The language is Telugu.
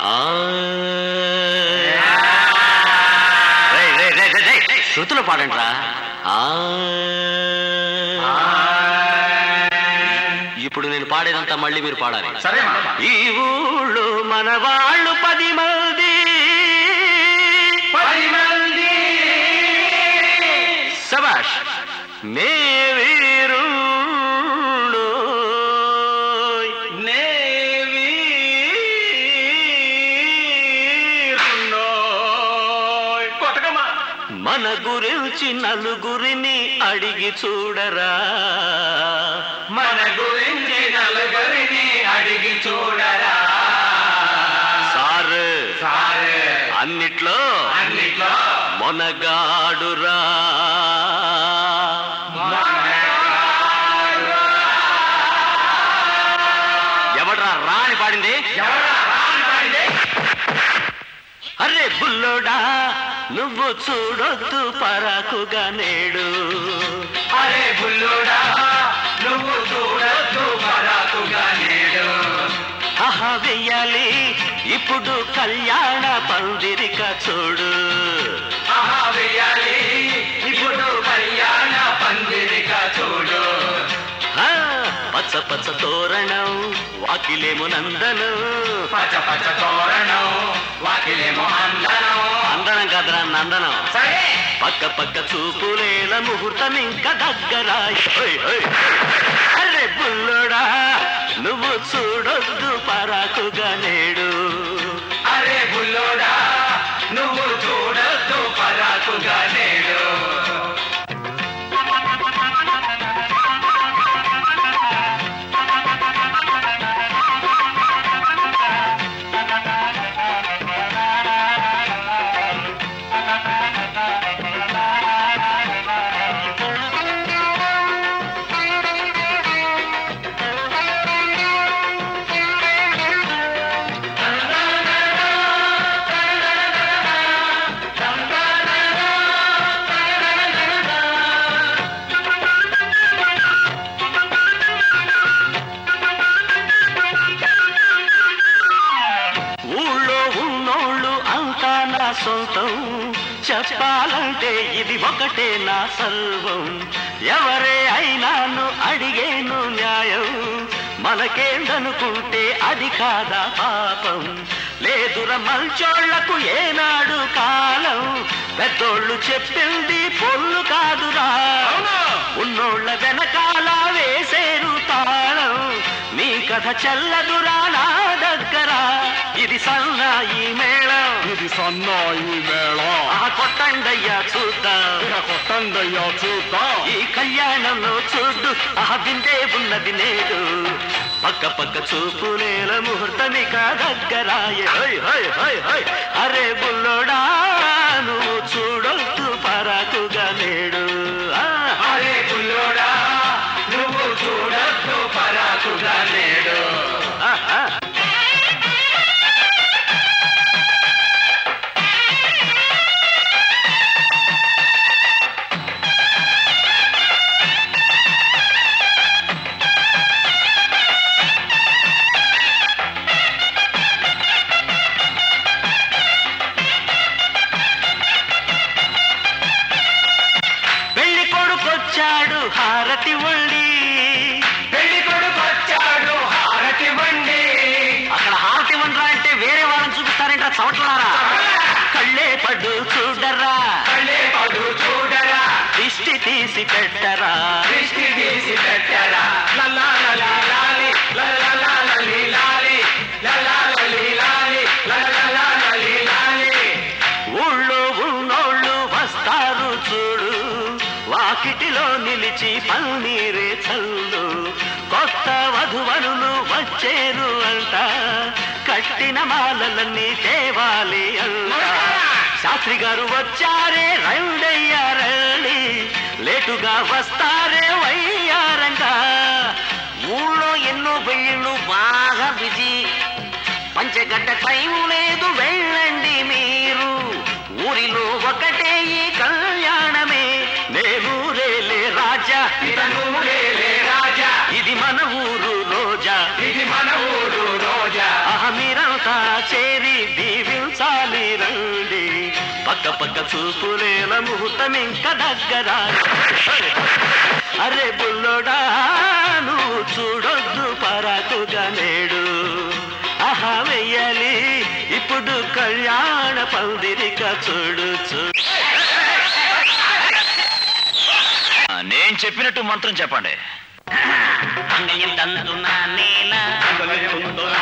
ఆ. రేయ్, రేయ్, రేయ్, రేయ్, రేయ్, శృతిలో పాడండి రా ఇప్పుడు నేను పాడేదంతా మళ్ళీ మీరు పాడాలి సరే ఈ ఊళ్ళో మన వాళ్ళు పది మంది పది మంది సబాష్ నే వీరుండు నే వీరున్నోయ్. కొట్టకమ్మా మన గురించి నలుగురిని అడిగి చూడరా మన గురించి నలుగురిని అడిగి చూడరా సార్ సారే అన్నిట్లో అన్నిట్లో మొనగాడురా ఎవడ్రా రా అని పాడింది ఎవరా రాని పాడింది? అరే బుల్లోడా నువ్వు చూడొద్దు పరాకుగా నేడు అరే బుల్లుడా నువ్వు చూడొద్దు పరాకుగా నేడు ఆహా వెయ్యాలి ఇప్పుడు కళ్యాణ పందిరిక చూడు ఆహా వెయ్యాలి ఇప్పుడు కళ్యాణ పందిరిక చూడు ఆ, పచ్చ పచ్చ తోరణం వాకిలేము నందనం పచ్చ పచ్చ తోరణం వాకిలేమో అందనం అందనం కదరా నందనం సరే పక్క పక్క చూపులేల ముహూర్తం ఇంకా దగ్గరాయి హోయ్, హోయ్. అరే బుల్లోడా నువ్వు చూడొద్దు పరాకుగా నేడు అరే బుల్లోడా నువ్వు చూడొద్దు పరాకుగా నేడు ఊళ్ళో ఉన్నోళ్ళు అంతా నా సొంతం చెప్పాలంటే ఇది ఒకటే నా సర్వం ఎవరే అయినాను అడిగేను న్యాయం మనకేందనుకుంటే అది కాదా పాపం లేదుర మంచోళ్లకు ఏనాడు కాలం పెద్దోళ్ళు చెప్పింది పొల్లు కాదురా ఉన్నోళ్ళ వెనకాల వేసేరు తాళం నీ కథ చెల్లదురా నా దగ్గర ఇది సన్నాయి మేళం ఇది సన్నాయి మేళం ఆ కొట్టండయ్యా చూద్దాం కొట్టండయ్యా చూద్దాం ఈ కళ్యాణంలో చూడు ఆ బిందే ఉన్నది నేడు పక్క పక్క చూపు నేల ముహూర్తమిక దగ్గరాయే హోయ్ హోయ్ హోయ్ హోయ్ అరే బుల్లోడా నువ్వు చూడొద్దు పరాకుగా నేడు ఆ, అరే బుల్లోడా నువ్వు చూడొద్దు పరాకుగా నేడు ఆ, ఆ. పెళ్లి కొడుకొచ్చాడు హారతి వండి పెళ్లి కొడుకు వచ్చాడు హారతి బండి అక్కడ హారతి వండరా అంటే వేరే వాళ్ళని చూపిస్తారంట చవట్లారా కళ్ళే పడు చూడరా కళ్ళే పడు చూడరా దిష్టి తీసి పెట్టరా దృష్టి తీసి పెట్టరా లల్లా లలి లాలి లల్లా లలి లాలి లల్లా లలి లాలి లల్లా లలి లాలి ఊళ్ళో ఉన్నోళ్ళు వస్తారు చూడు వాకిటిలో నిలిచి పన్నీరే చల్లు కొత్త వధువనులు వచ్చేరు అంట కట్టిన మాలలన్నీ తేవాలి అంట శాస్త్రి గారు వచ్చారే రండయ్యారండి లేటుగా వస్తారే వయ్యారంట ఊళ్ళో ఎన్నో పెళ్ళిళ్ళు బాగా బిజీ పంచగడ్డ టైం లేదు వెళ్ళండి మీరు ఊరిలో ఒకటే ఈ కళ్యాణమే నేను రేలే రాజా ఇతను లేలే రాజా ఇది మన ఊరు రోజా ఇది మన ఊరు రోజా అహ మీరంతా చేరి పక్క చూపులేల ముహూర్తం ఇంకా దగ్గర అరే బుల్లోడా నువ్వు చూడొద్దు పరాకుగా నేడు ఆహా వెయ్యాలి ఇప్పుడు కళ్యాణ పందిరిక చూడు చూడు ఆ, నేను చెప్పినట్టు మంత్రం చెప్పండి అంగయం తందునా నేనా మంగళం